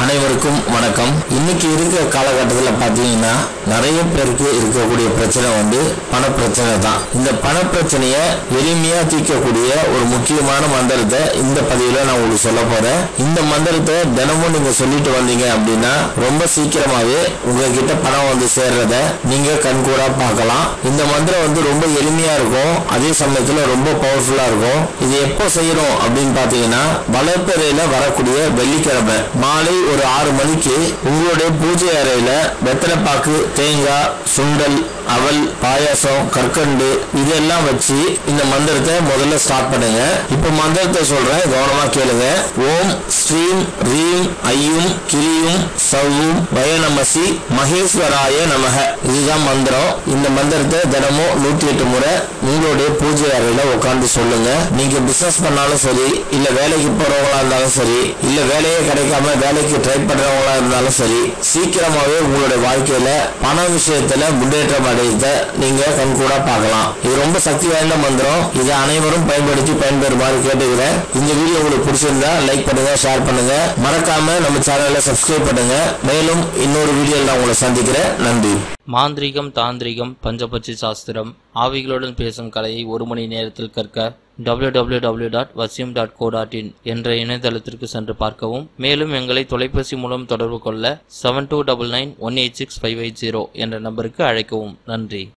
அனைவருக்கும் வணக்கம் இன்னைக்கு இருக்கிற காலகட்டத்தில் பார்த்தீங்கன்னா நிறைய பேருக்கு இருக்கக்கூடிய பிரச்சனை வந்து பணப்பிரச்சனை தான் இந்த பணப்பிரச்சனையை எளிமையா தீர்க்கக்கூடிய ஒரு முக்கியமான மந்திரத்தை இந்த பதிவில் நான் உங்களுக்கு சொல்ல போறேன் இந்த மந்திரத்தை தினமும் நீங்க சொல்லிட்டு வந்தீங்க அப்படின்னா ரொம்ப சீக்கிரமாவே உங்ககிட்ட பணம் வந்து சேர்றத நீங்க கண்கூடா பார்க்கலாம் இந்த மந்திரம் வந்து ரொம்ப எளிமையா இருக்கும் அதே சமயத்துல ரொம்ப பவர்ஃபுல்லா இருக்கும் இது எப்போ செய்யறோம் அப்படின்னு பாத்தீங்கன்னா வளர்ப்பறையில வரக்கூடிய வெள்ளிக்கிழமை மாலை ஒரு ஆறு மணிக்கு உங்களுடைய பூஜை அறையில வெத்தலைப்பாக்கு தேங்காய் சுண்டல் அவல் பாயாசம் கற்கண்டு இதெல்லாம் வச்சு இந்த மந்திரத்தை முதல்ல ஸ்டார்ட் பண்ணுங்க இப்ப மந்திரத்தை சொல்றேன் கவனமா கேளுங்க ஓம் ஸ்ரீம் ரீம் ஐயும் கிரியும் சவ்வும் பயநமசி மகேஸ்வராய நமக இதுதான் மந்திரம் இந்த மந்திரத்தை தினமும் நூத்தி எட்டு முறை உங்களுடைய பூஜை அறையில உட்கார்ந்து சொல்லுங்க நீங்க பிசினஸ் பண்ணாலும் சரி இல்ல வேலைக்கு போறவங்களா இருந்தாலும் சரி இல்ல வேலையே கிடைக்காம வேலைக்கு ட்ரை பண்றவங்களா இருந்தாலும் சரி சீக்கிரமாவே உங்களுடைய வாழ்க்கையில பண விஷயத்துல முன்னேற்றம் அடையத நீங்க கண்கூடா பார்க்கலாம் இது ரொம்ப சக்தி வாய்ந்த மந்திரம் இதை அனைவரும் பயன்படுத்தி பயன்பெறுமாறு கேட்டுக்கிறேன் இந்த வீடியோ உங்களுக்கு பிடிச்சிருந்தா லைக் பண்ணுங்க ஷேர் பண்ணுங்க மறக்காம நம்ம சேனலை சப்ஸ்கிரைப் பண்ணுங்க மேலும் இன்னொரு வீடியோவில் நான் உங்களை சந்திக்கிறேன் நன்றி மாந்திரிகம் தாந்திரிகம் பஞ்சபட்சி சாஸ்திரம் ஆவிகளுடன் பேசும் கலையை ஒரு மணி நேரத்தில் கற்க www.vasyum.co.in டாட் வசியம் டாட் கோ டாட் இன் என்ற இணையதளத்திற்கு சென்று பார்க்கவும் மேலும் எங்களை தொலைபேசி மூலம் தொடர்பு கொள்ள seven two double nine one eight six five eight zero என்ற நம்பருக்கு அழைக்கவும் நன்றி